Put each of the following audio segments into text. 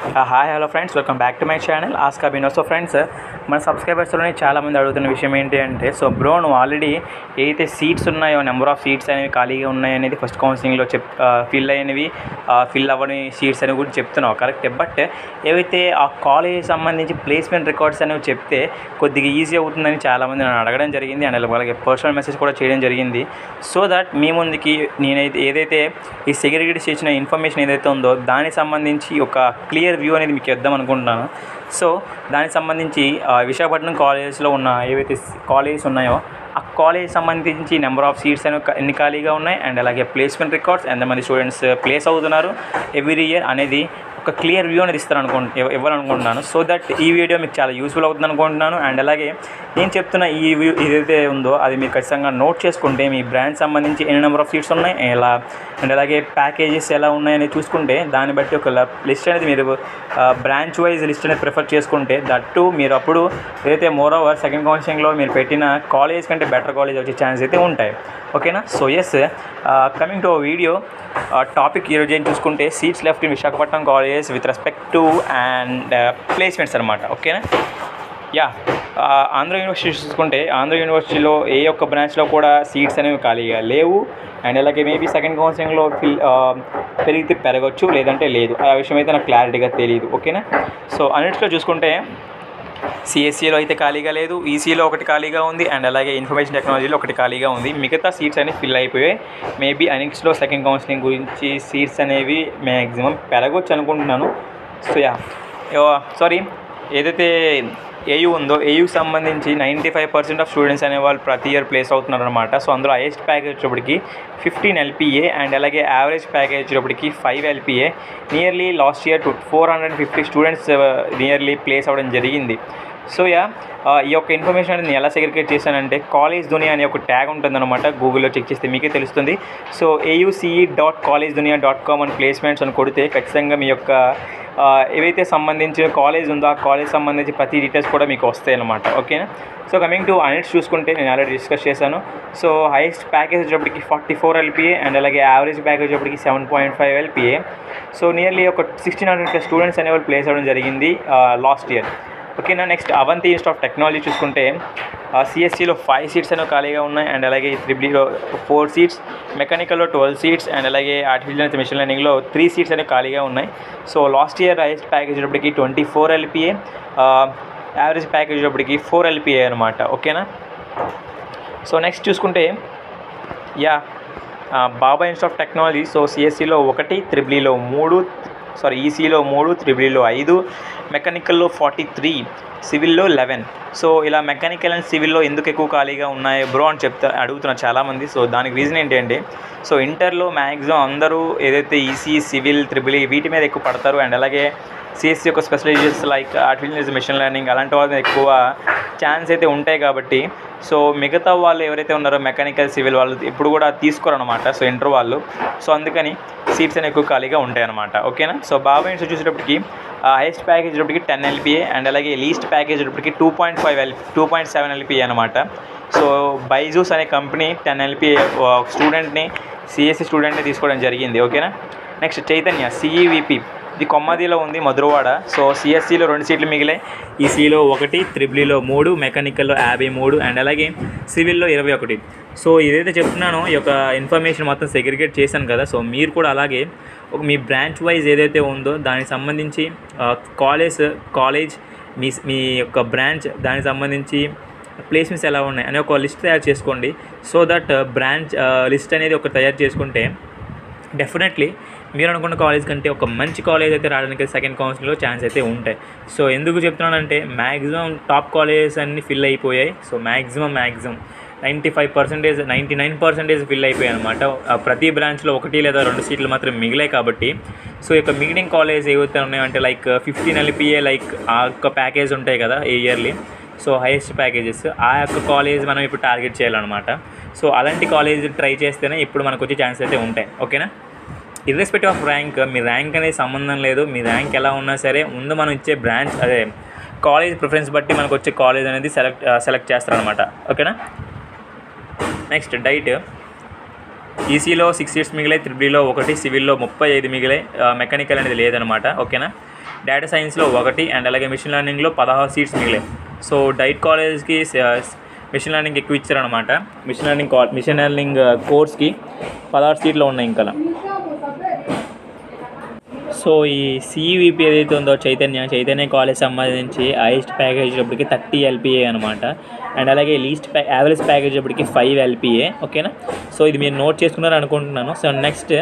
hi hello friends welcome back to my channel ఆస్కా బినో so friends మన సబ్స్క్రైబర్స్లోనే చాలామంది అడుగుతున్న విషయం ఏంటి అంటే సో బ్రో నువ్వు ఆల్రెడీ ఏదైతే సీట్స్ ఉన్నాయో నెంబర్ ఆఫ్ సీట్స్ అనేవి ఖాళీగా ఉన్నాయి అనేది ఫస్ట్ కౌన్సిలింగ్లో చెప్ ఫిల్ అయినవి ఫిల్ అవ్వని సీట్స్ అనేవి కూడా చెప్తున్నావు కరెక్ట్ బట్ ఏవైతే ఆ కాలేజ్ సంబంధించి ప్లేస్మెంట్ రికార్డ్స్ అనేవి చెప్తే కొద్దిగా ఈజీ అవుతుందని చాలామంది నన్ను అడగడం జరిగింది అండ్ వాళ్ళకి పర్సనల్ మెసేజ్ కూడా చేయడం జరిగింది సో దట్ మీ ముందుకి నేనైతే ఏదైతే ఈ సెక్యూరిటీ చేసిన ఇన్ఫర్మేషన్ ఏదైతే ఉందో దానికి సంబంధించి ఒక క్లియర్ వ్యూ అనేది మీకు ఇద్దాం అనుకుంటున్నాను సో దానికి సంబంధించి ఆ, విశాఖపట్నం కాలేజెస్లో ఉన్న ఏవైతే కాలేజెస్ ఉన్నాయో ఆ కాలేజ్ సంబంధించి నెంబర్ ఆఫ్ సీట్స్ అనేవి క- ఎన్ని ఖాళీగా ఉన్నాయి అండ్ అలాగే ప్లేస్మెంట్ రికార్డ్స్ ఎంతమంది స్టూడెంట్స్ ప్లేస్ అవుతున్నారు ఎవ్రీ ఇయర్ అనేది ఒక క్లియర్ వ్యూ అనేది ఇస్తారు అనుకుంటు ఇవ్వ- ఇవ్వాలనుకుంటున్నాను సో దట్ ఈ వీడియో మీకు చాలా యూస్ఫుల్ అవుతుంది అనుకుంటున్నాను అండ్ అలాగే నేను చెప్తున్న ఈ వ్యూ ఏదైతే ఉందో అది మీరు ఖచ్చితంగా నోట్ చేసుకుంటే మీ బ్రాండ్ సంబంధించి ఎన్ని నెంబర్ ఆఫ్ సీట్స్ ఉన్నాయి ఎలా అండ్ అలాగే ప్యాకేజెస్ ఎలా ఉన్నాయని చూసుకుంటే దాన్ని బట్టి ఒక లిస్ట్ అనేది మీరు బ్రాంచ్ వైజ్ లిస్ట్ అనేది ప్రిఫర్ చేసుకుంటే దట్టు మీరు అప్పుడు ఏదైతే మోర్ ఓవర్ సెకండ్ కౌన్సిలింగ్లో మీరు పెట్టిన కాలేజ్ కంటే బెటర్ కాలేజ్ వచ్చే ఛాన్స్ అయితే ఉంటాయి ఓకేనా so yes coming to video topic ఈరోజు ఏం చూసుకుంటే seats left in Visakhapatnam colleges with respect to and placements అనమాట ఓకేనా యా ఆంధ్ర యూనివర్సిటీ చూసుకుంటే ఆంధ్ర యూనివర్సిటీలో ఏ ఒక్క బ్రాంచ్లో కూడా సీట్స్ అనేవి ఖాళీగా లేవు అండ్ అలాగే మేబీ సెకండ్ కౌన్సిలింగ్లో ఫిల్ పెరిగితే పెరగచ్చు లేదంటే లేదు ఆ విషయం అయితే నాకు క్లారిటీగా తెలియదు ఓకేనా సో అన్నిటిలో చూసుకుంటే సిఎస్సిలో అయితే ఖాళీగా లేదు ఈసీలో ఒకటి ఖాళీగా ఉంది అండ్ అలాగే ఇన్ఫర్మేషన్ టెక్నాలజీలో ఒకటి ఖాళీగా ఉంది మిగతా సీట్స్ అనేవి ఫిల్ అయిపోయాయి మేబీ అనిక్స్లో సెకండ్ కౌన్సిలింగ్ గురించి సీట్స్ అనేవి మ్యాక్సిమం పెరగవచ్చు అనుకుంటున్నాను సో యా సారీ ఏదైతే ఏయూ ఉందో ఏయూకి సంబంధించి ninety five percent of students అనే వాళ్ళు ప్రతి ఇయర్ ప్లేస్ అవుతున్నారు అనమాట సో అందులో హైయెస్ట్ ప్యాకేజ్ వచ్చేటప్పటికి ఫిఫ్టీన్ ఎల్పిఏ అండ్ అలాగే యావరేజ్ ప్యాకేజ్ వచ్చేటప్పటికి five LPA nearly last year to four hundred fifty students nearly place అవ్వడం జరిగింది సో యా ఆ, ఈ యొక్క ఇన్ఫర్మేషన్ అనేది నేను ఎలా సెగ్రిగేట్ చేశానంటే కాలేజ్ దునియా అనే ఒక ట్యాగ్ ఉంటుందన్నమాట గూగుల్లో చెక్ చేస్తే మీకే తెలుస్తుంది so AUCE dot college dunia dot com అని ప్లేస్మెంట్స్ అని కొడితే ఖచ్చితంగా మీ యొక్క ఆ, ఏవైతే సంబంధించిన కాలేజ్ ఉందో ఆ కాలేజ్ సంబంధించి ప్రతి డీటెయిల్స్ కూడా మీకు వస్తాయి అన్నమాట ఓకేనా సో కమింగ్ టు అనిట్స్ చూసుకుంటే నేను ఆల్రెడీ డిస్కస్ చేశాను సో హైయెస్ట్ ప్యాకేజ్ వచ్చేటప్పటికి ఫార్టీ ఫోర్ ఎల్పిఏ అండ్ అలాగే యావరేజ్ ప్యాకేజ్ వచ్చేటప్పటికి seven point five LPA so nearly ఒక సిక్స్టీన్ హండ్రెడ్ స్టూడెంట్స్ అనేవాళ్ళు ప్లేస్ అవ్వడం జరిగింది లాస్ట్ ఇయర్ ఓకేనా next Avanti institute of technology చూసుకుంటే సిఎస్సిలో ఫైవ్ సీట్స్ అనేవి ఖాళీగా ఉన్నాయి అండ్ అలాగే త్రిబులీలో ఫోర్ సీట్స్ మెకానికల్లో ట్వెల్వ్ సీట్స్ అండ్ అలాగే ఆర్టిఫిషియల్ మిషన్ లెర్నింగ్లో త్రీ సీట్స్ అనేవి ఖాళీగా ఉన్నాయి so last year highest package వచ్చేటప్పటికి twenty four LPA average package వచ్చేటప్పటికి ఫోర్ ఎల్పిఏ అనమాట ఓకేనా సో నెక్స్ట్ చూసుకుంటే yeah Baba institute of technology so సిఎస్సిలో ఒకటి త్రిబులీలో మూడు సారీ ఈసీలో మూడు త్రిబులీలో ఐదు మెకానికల్లో ఫార్టీ త్రీ సివిల్లో లెవెన్ సో ఇలా మెకానికల్ అండ్ సివిల్లో ఎందుకు ఎక్కువ ఖాళీగా ఉన్నాయి బ్రో అని చెప్తా అడుగుతున్నారు చాలామంది సో దానికి రీజన్ ఏంటంటే సో ఇంటర్లో మ్యాక్సిమం అందరూ ఏదైతే ఈసీ సివిల్ త్రిబులీ వీటి మీద ఎక్కువ పడతారు అండ్ అలాగే సిఎస్సి యొక్క specializations like artificial machine learning అలాంటి వాళ్ళ మీద ఎక్కువ ఛాన్స్ అయితే ఉంటాయి కాబట్టి సో మిగతా వాళ్ళు ఎవరైతే ఉన్నారో మెకానికల్ సివిల్ వాళ్ళు ఎప్పుడు కూడా తీసుకోరు అనమాట సో ఇంటర్ వాళ్ళు సో అందుకని సీట్స్ అనేవి ఎక్కువ ఖాళీగా ఉంటాయి అనమాట ఓకేనా సో బాబా ఇన్స్టిట్యూట్ చూసేటప్పటికి హైయెస్ట్ ప్యాకేజ్ వచ్చేటప్పటికి టెన్ ఎల్పిఏ అండ్ అలాగే లీస్ట్ ప్యాకేజ్ వచ్చేటప్పటికి two point five L two point seven LPA అనమాట సో బైజూస్ అనే కంపెనీ టెన్ ఎల్పిఏ స్టూడెంట్ని సిఎస్సి స్టూడెంట్ని తీసుకోవడం జరిగింది ఓకేనా నెక్స్ట్ చైతన్య సిఈవిపి ఇది కొమ్మదిలో ఉంది మధురవాడ సో సిఎస్సిలో రెండు సీట్లు మిగిలాయి ఈసీలో ఒకటి త్రిబులీలో మూడు మెకానికల్లో యాభై మూడు అండ్ అలాగే సివిల్లో ఇరవై ఒకటి సో ఏదైతే చెప్తున్నానో ఈ యొక్క ఇన్ఫర్మేషన్ మొత్తం సెగ్రిగేట్ చేశాను కదా సో మీరు కూడా అలాగే ఒక మీ బ్రాంచ్ వైజ్ ఏదైతే ఉందో దానికి సంబంధించి కాలేజ్ కాలేజ్ మీ మీ యొక్క బ్రాంచ్ దానికి సంబంధించి ప్లేస్మెంట్స్ ఎలా ఉన్నాయి అనే ఒక లిస్ట్ తయారు చేసుకోండి సో దట్ బ్రాంచ్ లిస్ట్ అనేది ఒక తయారు చేసుకుంటే డెఫినెట్లీ మీరు అనుకున్న కాలేజ్ కంటే ఒక మంచి కాలేజ్ అయితే రావడానికి సెకండ్ కౌన్సిలింగ్లో ఛాన్స్ అయితే ఉంటాయి సో ఎందుకు చెప్తున్నానంటే మ్యాక్సిమం టాప్ కాలేజెస్ అన్నీ ఫిల్ అయిపోయాయి so maximum maximum ninety five percentage ninety nine percentage fill అయిపోయాయి అనమాట ప్రతి బ్రాంచ్లో ఒకటి లేదా రెండు సీట్లు మాత్రం మిగిలాయి కాబట్టి సో ఇక మిగిలిన కాలేజ్ ఏవైతే ఉన్నాయంటే లైక్ ఫిఫ్టీన్ ఎల్పిఏ లైక్ ఆ యొక్క ప్యాకేజ్ ఉంటాయి కదా a yearly so highest packages ఆ యొక్క కాలేజ్ మనం ఇప్పుడు టార్గెట్ చేయాలన్నమాట సో అలాంటి కాలేజ్ ట్రై చేస్తేనే ఇప్పుడు మనకు వచ్చే ఛాన్స్ అయితే ఉంటాయి ఓకేనా ఇర్రెస్పెక్టివ్ ఆఫ్ ర్యాంక్ మీ ర్యాంక్ అనేది సంబంధం లేదు మీ ర్యాంక్ ఎలా ఉన్నా సరే ముందు మనం ఇచ్చే బ్రాంచ్ అదే కాలేజ్ ప్రిఫరెన్స్ బట్టి మనకు వచ్చే కాలేజ్ అనేది సెలెక్ట్ సెలెక్ట్ చేస్తారనమాట ఓకేనా నెక్స్ట్ డైట్ ఈసీలో సిక్స్ సీట్స్ మిగిలాయి త్రిబులీలో ఒకటి సివిల్లో ముప్పై ఐదు మిగిలాయి మెకానికల్ అనేది లేదనమాట ఓకేనా డేటా సైన్స్లో ఒకటి అండ్ అలాగే మిషన్ లెర్నింగ్లో పదహారు సీట్స్ మిగిలాయి సో డైట్ కాలేజ్కి మిషన్ లెర్నింగ్ ఎక్కువ ఇచ్చారనమాట మిషన్ లెర్నింగ్ కా మిషన్ లెర్నింగ్ కోర్స్కి పదహారు సీట్లు ఉన్నాయి ఇంకా సో ఈ సిఈవిపి ఏదైతే ఉందో చైతన్య చైతన్య కాలేజ్ సంబంధించి హైయెస్ట్ ప్యాకేజ్ అప్పటికి థర్టీ ఎల్పిఏ అనమాట అండ్ అలాగే లీస్ట్ ప్యా యావరేజ్ ప్యాకేజ్ అప్పటికి ఫైవ్ ఎల్పిఏ ఓకేనా సో ఇది మీరు నోట్ చేసుకున్నారు అనుకుంటున్నాను so next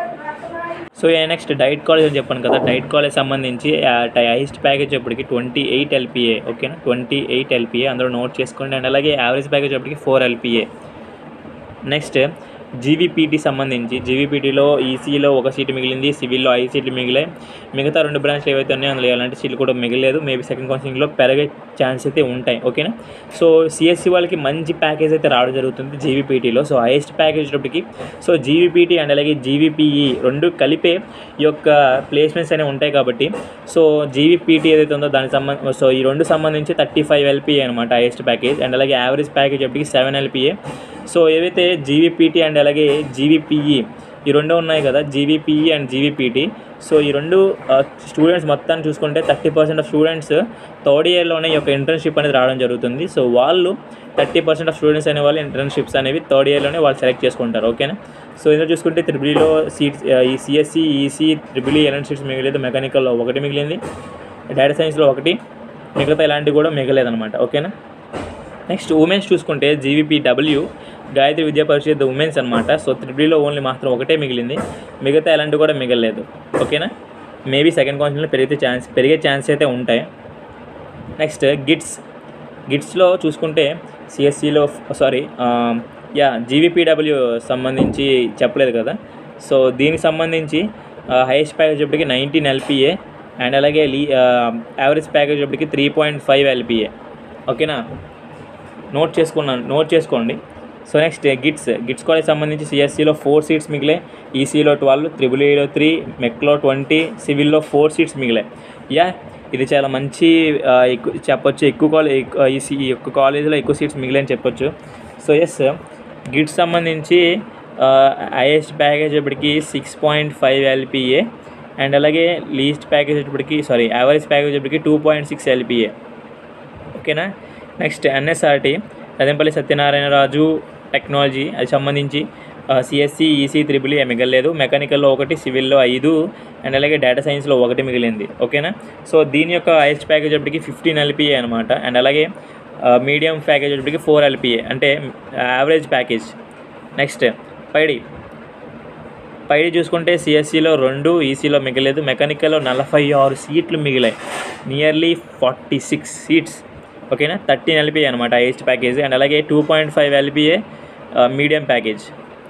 so next DIET college అని చెప్పాను కదా డైట్ కాలేజ్ సంబంధించి హైయెస్ట్ ప్యాకేజ్ అప్పటికి ట్వంటీ ఎయిట్ ఎల్పిఏ ఓకేనా ట్వంటీ ఎయిట్ ఎల్పిఏ అందులో నోట్ చేసుకోండి అండ్ అలాగే యావరేజ్ ప్యాకేజ్ అప్పటికి ఫోర్ ఎల్పిఏ నెక్స్ట్ జీవీపీటీ సంబంధించి జీవీపీటీలో ఈసీలో ఒక సీటు మిగిలింది సివిల్లో ఐదు సీట్లు మిగిలాయి మిగతా రెండు బ్రాంచ్లు ఏవైతే ఉన్నాయో అందులో ఎలాంటి సీట్లు కూడా మిగలేదు మేబీ సెకండ్ కౌన్సిలింగ్లో పెరిగే ఛాన్స్ అయితే ఉంటాయి ఓకేనా సో సిఎస్సి వాళ్ళకి మంచి ప్యాకేజ్ అయితే రావడం జరుగుతుంది జీవీపీటీలో సో హైయెస్ట్ ప్యాకేజ్ వచ్చేటప్పటికి సో జీవీపీటీ అండ్ అలాగే జీవీపీఈ రెండు కలిపే ఈ యొక్క ప్లేస్మెంట్స్ అనేవి ఉంటాయి కాబట్టి సో జీవీపీటీ ఏదైతే ఉందో దానికి సంబంధ సో ఈ రెండు సంబంధించి థర్టీ ఫైవ్ ఎల్పిఏ అనమాట హైయెస్ట్ ప్యాకేజ్ అండ్ అలాగే యావరేజ్ ప్యాకేజ్ అప్పటికి సెవెన్ ఎల్పిఏ సో ఏవైతే జీవీపీటీ అండ్ అలాగే జీవీపీఈ ఈ రెండు ఉన్నాయి కదా జీవీపీఈ అండ్ జీవీపీటీ సో ఈ రెండు స్టూడెంట్స్ మొత్తాన్ని చూసుకుంటే thirty percent of students third ఇయర్లోనే ఈ యొక్క ఇంటర్న్షిప్ అనేది రావడం జరుగుతుంది సో వాళ్ళు థర్టీ పర్సెంట్ ఆఫ్ స్టూడెంట్స్ అనే వాళ్ళు ఇంటర్న్షిప్స్ అనేవి థర్డ్ ఇయర్లోనే వాళ్ళు సెలెక్ట్ చేసుకుంటారు ఓకేనా సో ఇందులో చూసుకుంటే త్రిబులీలో సీట్స్ ఈ సిఎస్సి ఈసీ త్రిబులీ ఎలాంటి సీట్స్ మిగిలేదు మెకానికల్లో ఒకటి మిగిలింది డేటా సైన్స్లో ఒకటి మిగతా ఇలాంటివి కూడా మిగలేదన్నమాట ఓకేనా నెక్స్ట్ ఉమెన్స్ చూసుకుంటే జీవీపీడబ్ల్యూ గాయత్రి విద్యా పరిషత్ ఉమెన్స్ అనమాట సో త్రిబులీలో ఓన్లీ మాత్రం ఒకటే మిగిలింది మిగతా ఎలాంటివి కూడా మిగలలేదు ఓకేనా మేబీ సెకండ్ కౌన్సిల్లో పెరిగితే ఛాన్స్ పెరిగే ఛాన్స్ అయితే ఉంటాయి నెక్స్ట్ గిట్స్ గిట్స్లో చూసుకుంటే సిఎస్సిలో సారీ యా జీవీపీడబ్ల్యూ సంబంధించి చెప్పలేదు కదా సో దీనికి సంబంధించి హైయెస్ట్ ప్యాకేజ్ ఇప్పటికి నైన్టీన్ ఎల్పిఏ అండ్ అలాగే లీ యావరేజ్ ప్యాకేజ్ ఇప్పటికి త్రీ పాయింట్ ఫైవ్ ఎల్పిఏ ఓకేనా నోట్ చేసుకున్నాను నోట్ చేసుకోండి so next GITS GITS college సంబంధించి సిఎస్సిలో ఫోర్ సీట్స్ మిగిలాయి ఈసీలో ట్వెల్వ్ త్రిబుల్ ఏలో త్రీ మెక్లో ట్వంటీ సివిల్లో ఫోర్ సీట్స్ మిగిలాయి యా ఇది చాలా మంచి ఆ, ఎక్కువ చెప్పొచ్చు ఎక్కువ కాలేజ్ ఈ ఈ యొక్క కాలేజీలో ఎక్కువ సీట్స్ మిగిలాయని చెప్పొచ్చు సో ఎస్ గిట్స్ సంబంధించి హైయెస్ట్ ప్యాకేజ్ ఇప్పటికి six point five LPA and అలాగే లీస్ట్ ప్యాకేజ్ ఇప్పటికి సారీ యావరేజ్ ప్యాకేజ్ ఇప్పటికి టూ పాయింట్ సిక్స్ ఎల్పిఏ ఓకేనా నెక్స్ట్ ఎన్ఎస్ఆర్టీ రదంపల్లి సత్యనారాయణరాజు టెక్నాలజీ అది సంబంధించి సిఎస్సి ఈసీ త్రిబుల్ ఏ మిగలలేదు మెకానికల్లో ఒకటి సివిల్లో ఐదు అండ్ అలాగే డేటా సైన్స్లో ఒకటి మిగిలింది ఓకేనా సో దీని యొక్క హైయెస్ట్ ప్యాకేజ్ అప్పటికి ఫిఫ్టీన్ ఎల్పిఏ అనమాట అండ్ అలాగే మీడియం ప్యాకేజ్ అప్పటికి ఫోర్ ఎల్పిఏ అంటే average package next Paidi Paidi చూసుకుంటే సిఎస్సిలో రెండు ఈసీలో మిగలేదు మెకానికల్లో నలభై ఆరు సీట్లు మిగిలాయి నియర్లీ ఫార్టీ సిక్స్ సీట్స్ ఓకేనా థర్టీన్ ఎల్పిఏ అనమాట హైయెస్ట్ ప్యాకేజ్ అండ్ అలాగే two point five LPA medium package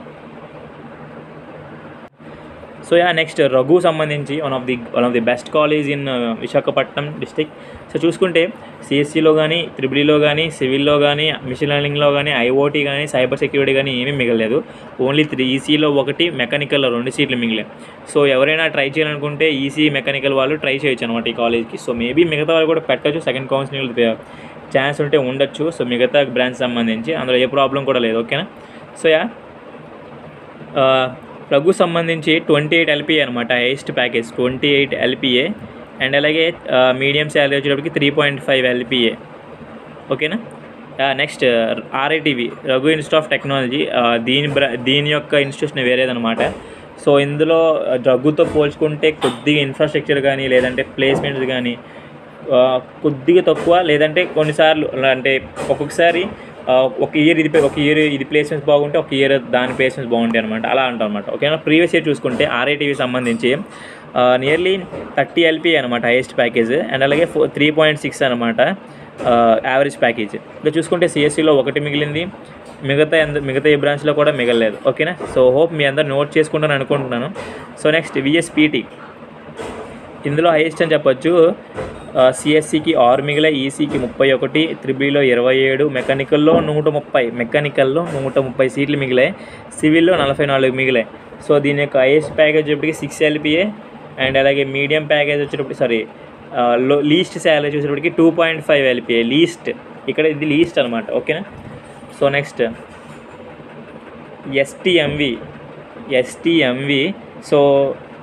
so yeah next Raghu సంబంధించి one of the one of the best college in Visakhapatnam district so చూసుకుంటే సిఎస్సిలో కానీ త్రిబులీలో కానీ సివిల్లో కానీ మిషన్ లెర్నింగ్లో కానీ ఐఓటీ కానీ సైబర్ సెక్యూరిటీ కానీ ఏమీ మిగలలేదు ఓన్లీ త్రీ ఈసీలో ఒకటి మెకానికల్లో రెండు సీట్లు మిగిలాయి సో ఎవరైనా ట్రై చేయాలనుకుంటే ఈసీ మెకానికల్ వాళ్ళు ట్రై చేయొచ్చు అనమాట ఈ కాలేజ్కి సో మేబీ మిగతా వాళ్ళు కూడా పెట్టచ్చు సెకండ్ కౌన్సిలింగ్ ఛాన్స్ ఉంటే ఉండొచ్చు సో మిగతా బ్రాంచ్ సంబంధించి అందులో ఏ ప్రాబ్లం కూడా లేదు ఓకేనా సో యా రఘు సంబంధించి ట్వంటీ ఎయిట్ ఎల్పిఏ అనమాట highest package twenty eight LPA and అలాగే మీడియం శాలరీ వచ్చేటప్పటికి త్రీ పాయింట్ ఫైవ్ ఎల్పిఏ ఓకేనా next RITV Raghu institute of technology దీని బ్ర దీని యొక్క ఇన్స్టిట్యూషన్ వేరేదనమాట సో ఇందులో రఘుతో పోల్చుకుంటే కొద్దిగా ఇన్ఫ్రాస్ట్రక్చర్ కానీ లేదంటే ప్లేస్మెంట్స్ కానీ ఆ, కొద్దిగా తక్కువ లేదంటే కొన్నిసార్లు అంటే ఒక్కొక్కసారి ఆ, ఒక ఇయర్ ఇది ఒక ఇయర్ ఇది ప్లేస్మెంట్స్ బాగుంటే ఒక ఇయర్ దాని ప్లేస్మెంట్స్ బాగుంటాయి అనమాట అలా అంటాం అనమాట ఓకేనా ప్రీవియస్ ఇయర్ చూసుకుంటే ఆర్ఐటీవీ సంబంధించి నియర్లీ థర్టీ ఎల్పీ అనమాట హైయెస్ట్ ప్యాకేజ్ అండ్ అలాగే ఫో త్రీ పాయింట్ సిక్స్ అనమాట యావరేజ్ ప్యాకేజ్ ఇంకా చూసుకుంటే సిఎస్సిలో ఒకటి మిగిలింది మిగతా ఎంద మిగతా ఏ బ్రాంచ్లో కూడా మిగలలేదు ఓకేనా సో హోప్ మీ అందరు నోట్ చేసుకుంటాను అనుకుంటున్నాను సో నెక్స్ట్ విఎస్పీటీ ఇందులో హైయెస్ట్ అని చెప్పొచ్చు సిఎస్సికి ఆరు మిగిలాయి ఈసీకి ముప్పై ఒకటి త్రిబుల్లో ఇరవై ఏడు మెకానికల్లో నూట ముప్పై మెకానికల్లో నూట ముప్పై సీట్లు మిగిలాయి సివిల్లో నలభై నాలుగు మిగిలాయి సో దీని యొక్క హైయెస్ట్ ప్యాకేజ్ వచ్చేటప్పటికి సిక్స్ ఎల్పిఏ అండ్ అలాగే మీడియం ప్యాకేజ్ వచ్చేటప్పటికి సారీ లో లీస్ట్ శాలరీ వచ్చేటప్పటికి two point five LPA least ఇక్కడ ఇది లీస్ట్ అనమాట ఓకేనా so next STMV STMV so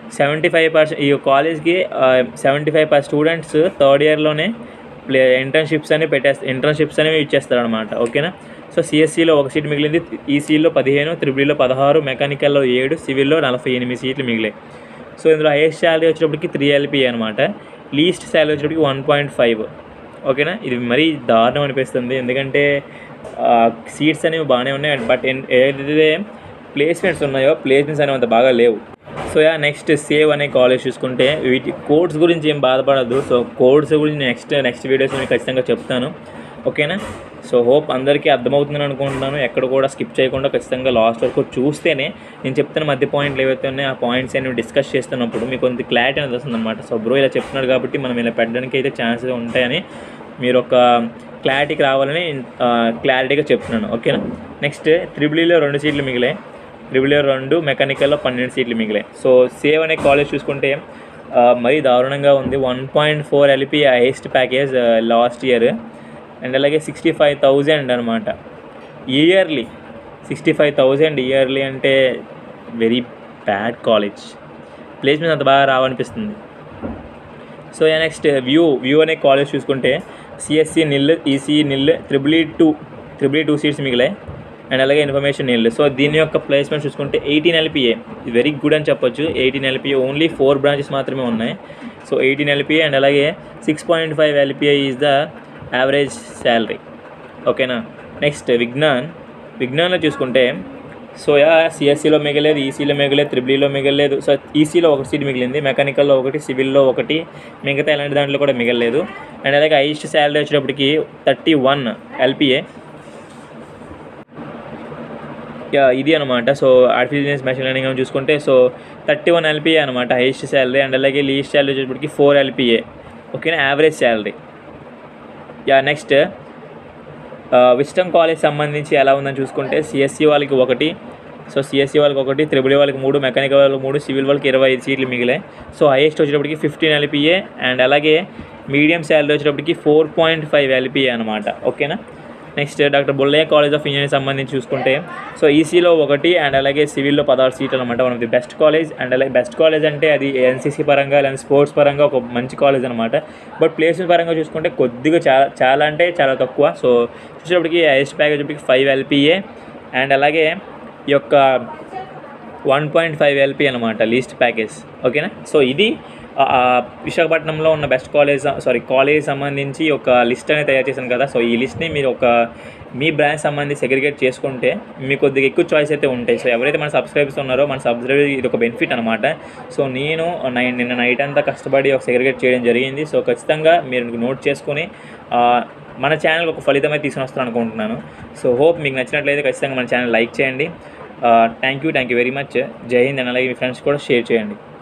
seventy five percent ఈ కాలేజ్కి seventy five per students third ఇయర్లోనే ప్లే ఇంటర్న్షిప్స్ అని పెట్టేస్తారు ఇంటర్న్షిప్స్ అనేవి ఇచ్చేస్తారు అనమాట ఓకేనా సో సిఎస్సిలో ఒక సీట్ మిగిలింది ఈసీలో పదిహేను త్రిబుల్లో పదహారు మెకానికల్లో ఏడు సివిల్లో నలభై ఎనిమిది సీట్లు మిగిలాయి సో ఇందులో హైయెస్ట్ శాలరీ వచ్చేటప్పటికి త్రీ ఎల్పీ అనమాట లీస్ట్ శాలరీ వచ్చేటప్పటికి వన్ పాయింట్ ఫైవ్ ఓకేనా ఇది మరీ దారుణం అనిపిస్తుంది ఎందుకంటే సీట్స్ అనేవి బాగానే ఉన్నాయి బట్ ఏదైతే ప్లేస్మెంట్స్ ఉన్నాయో ప్లేస్మెంట్స్ అనేవి అంత బాగా లేవు సో యా నెక్స్ట్ సేవ్ అనే కాలేజ్ చూసుకుంటే వీటి కోడ్స్ గురించి ఏం బాధపడద్దు సో కోడ్స్ గురించి నెక్స్ట్ నెక్స్ట్ వీడియోస్ నేను ఖచ్చితంగా చెప్తాను ఓకేనా సో హోప్ అందరికీ అర్థమవుతుందని అనుకుంటున్నాను ఎక్కడ కూడా స్కిప్ చేయకుండా ఖచ్చితంగా లాస్ట్ వరకు చూస్తేనే నేను చెప్తున్న మధ్య పాయింట్లు ఏవైతే ఉన్నాయో ఆ పాయింట్స్ అనేవి డిస్కస్ చేస్తున్నప్పుడు మీకు కొంత క్లారిటీ అనేది వస్తుంది అనమాట సో బ్రో ఇలా చెప్తున్నాడు కాబట్టి మనం ఇలా పెట్టడానికి అయితే ఛాన్సెస్ ఉంటాయని మీరు ఒక క్లారిటీకి రావాలని క్లారిటీగా చెప్తున్నాను ఓకేనా నెక్స్ట్ త్రిబులీలో రెండు సీట్లు మిగిలాయి త్రిబుల్ ఇయర్ రెండు మెకానికల్లో పన్నెండు సీట్లు మిగిలాయి సో సేవ్ అనే కాలేజ్ చూసుకుంటే ఆ, మరీ దారుణంగా ఉంది one point four LP highest package last year and అలాగే సిక్స్టీ ఫైవ్ థౌజండ్ అనమాట yearly sixty five thousand yearly అంటే వెరీ బ్యాడ్ కాలేజ్ ప్లేస్మెంట్ అంత బాగా రావనిపిస్తుంది సో నెక్స్ట్ వ్యూ వ్యూ అనే కాలేజ్ చూసుకుంటే CSE nil EC nil triple E two triple E two seats మిగిలాయి అండ్ అలాగే ఇన్ఫర్మేషన్ నిల్ సో దీని యొక్క ప్లేస్మెంట్ చూసుకుంటే ఎయిటీన్ ఎల్పిఏ వెరీ గుడ్ అని చెప్పొచ్చు eighteen LPA only four branches మాత్రమే ఉన్నాయి సో ఎయిటీన్ ఎల్పిఏ అండ్ అలాగే six point five LPA is the average salary ఓకేనా నెక్స్ట్ విజ్ఞాన్ విజ్ఞాన్లో చూసుకుంటే సో యా సిఎస్సిలో మిగలేదు ఈసీలో మిగలేదు త్రిబులీలో మిగలేదు సో ఈసీలో ఒక సీట్ మిగిలింది మెకానికల్లో ఒకటి సివిల్లో ఒకటి మిగతా ఇలాంటి దాంట్లో కూడా మిగలలేదు అండ్ అలాగే హైయెస్ట్ శాలరీ వచ్చేటప్పటికి థర్టీ వన్ ఎల్పిఏ యా ఇది అనమాట సో ఆర్టిఫిషియల్ మెషిన్ లెర్నింగ్ అని చూసుకుంటే సో థర్టీ వన్ ఎల్పిఏ అనమాట హైయెస్ట్ శాలరీ అండ్ అలాగే లీస్ట్ శాలరీ వచ్చేటప్పటికి ఫోర్ ఎల్పిఏ ఓకేనా యావరేజ్ శాలరీ యా నెక్స్ట్ విస్టమ్ కాలేజ్ సంబంధించి ఎలా ఉందని చూసుకుంటే సిఎస్సి వాళ్ళకి ఒకటి సో సిఎస్సి వాళ్ళకి ఒకటి త్రిబుల్ వాళ్ళకి మూడు మెకానికల్ వాళ్ళకి మూడు సివిల్ వాళ్ళకి ఇరవై ఐదు సీట్లు మిగిలాయి సో హైయెస్ట్ వచ్చేటప్పటికి ఫిఫ్టీన్ ఎల్పిఏ అండ్ అలాగే మీడియం శాలరీ వచ్చేటప్పటికి ఫోర్ పాయింట్ ఫైవ్ ఎల్పిఏ అనమాట ఓకేనా next doctor Bullayya college of engineering సంబంధించి చూసుకుంటే సో ఈసీలో ఒకటి అండ్ అలాగే సివిల్లో పదహారు సీట్లు అనమాట one of the best college and అలాగే బెస్ట్ కాలేజ్ అంటే అది ఎన్సీసీ పరంగా లేదా స్పోర్ట్స్ పరంగా ఒక మంచి కాలేజ్ అనమాట బట్ ప్లేస్మెంట్ పరంగా చూసుకుంటే కొద్దిగా చాలా చాలా అంటే చాలా తక్కువ సో చూసేటప్పటికి హైయెస్ట్ ప్యాకేజ్ వచ్చేటప్పటికి ఫైవ్ ఎల్పిఏ అండ్ అలాగే ఈ యొక్క వన్ పాయింట్ ఫైవ్ ఎల్పి అనమాట లీస్ట్ ప్యాకేజ్ ఓకేనా సో ఇది ఆ, ఆ, విశాఖపట్నంలో ఉన్న బెస్ట్ కాలేజ్ సారీ కాలేజ్ సంబంధించి ఒక లిస్ట్ అనేది తయారు చేశాను కదా సో ఈ లిస్ట్ని మీరు ఒక మీ బ్రాంచ్ సంబంధించి సెగ్రిగేట్ చేసుకుంటే మీకు కొద్దిగా ఎక్కువ చాయిస్ అయితే ఉంటాయి సో ఎవరైతే మన సబ్స్క్రైబర్స్ ఉన్నారో మన సబ్స్క్రైబర్ ఇది ఒక బెనిఫిట్ అనమాట సో నేను నై నిన్న నైట్ అంతా కష్టపడి ఒక సెగ్రిగేట్ చేయడం జరిగింది సో ఖచ్చితంగా మీరు నోట్ చేసుకొని ఆ, మన ఛానల్ ఒక ఫలితం అయితే తీసుకుని వస్తాను అనుకుంటున్నాను సో హోప్ మీకు నచ్చినట్లయితే ఖచ్చితంగా మన ఛానల్ లైక్ చేయండి thank you thank you very much Jai Hind and అలాగే మీ ఫ్రెండ్స్ కూడా షేర్ చేయండి